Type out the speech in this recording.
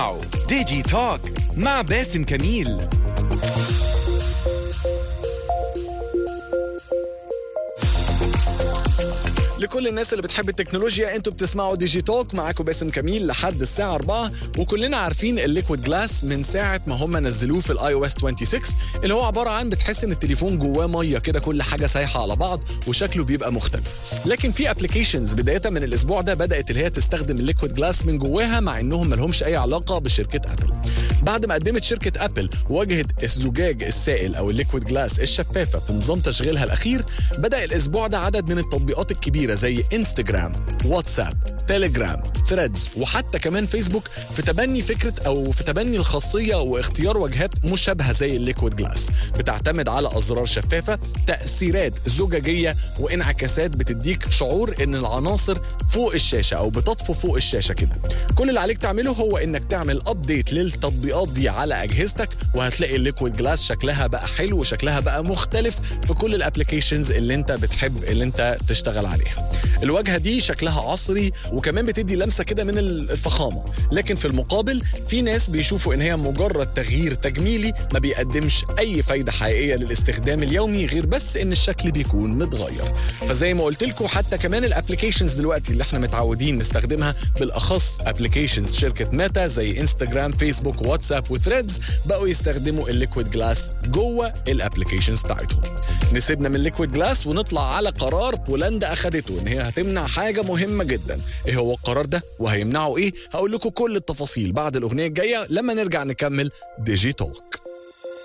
ديجي توك مع باسم كميل لكل الناس اللي بتحب التكنولوجيا انتوا بتسمعوا ديجي توك معاكم باسم كميل لحد الساعه 4 وكلنا عارفين الليكويد جلاس من ساعه ما هم نزلوه في الاي او اس 26 اللي هو عباره عن بتحس ان التليفون جواه ميه كده كل حاجه سايحه على بعض وشكله بيبقى مختلف لكن في ابلكيشنز بدايه من الاسبوع ده بدات اللي هي تستخدم الليكويد جلاس من جواها مع انهم ما لهمش اي علاقه بشركه ابل بعد ما قدمت شركه ابل واجهه الزجاج السائل او الليكويد جلاس الشفافه في نظام تشغيلها الاخير بدا الاسبوع ده عدد من التطبيقات الكبيره زي انستجرام واتساب تيليجرام ثريدز وحتى كمان فيسبوك في تبني فكره او في تبني الخاصيه واختيار واجهات مشابهه زي الليكويد جلاس بتعتمد على ازرار شفافه تاثيرات زجاجيه وانعكاسات بتديك شعور ان العناصر فوق الشاشه او بتطفو فوق الشاشه كده كل اللي عليك تعمله هو انك تعمل ابديت للتطبيقات دي على اجهزتك وهتلاقي الليكويد جلاس شكلها بقى حلو وشكلها بقى مختلف في كل الابلكيشنز اللي انت بتحب اللي انت تشتغل عليها الواجهه دي شكلها عصري وكمان بتدي لمسه كده من الفخامه لكن في المقابل في ناس بيشوفوا ان هي مجرد تغيير تجميلي ما بيقدمش اي فايده حقيقيه للاستخدام اليومي غير بس ان الشكل بيكون متغير فزي ما قلت لكم حتى كمان الابلكيشنز دلوقتي اللي احنا متعودين نستخدمها بالاخص ابلكيشنز شركه ميتا زي انستجرام فيسبوك واتساب وثريدز بقوا يستخدموا الليكويد جلاس جوه الابلكيشنز بتاعتهم نسيبنا من الليكويد جلاس ونطلع على قرار بولندا اخدته ان هي هتمنع حاجه مهمه جدا ايه هو القرار ده وهيمنعوا ايه هقول لكم كل التفاصيل بعد الاغنيه الجايه لما نرجع نكمل ديجي توك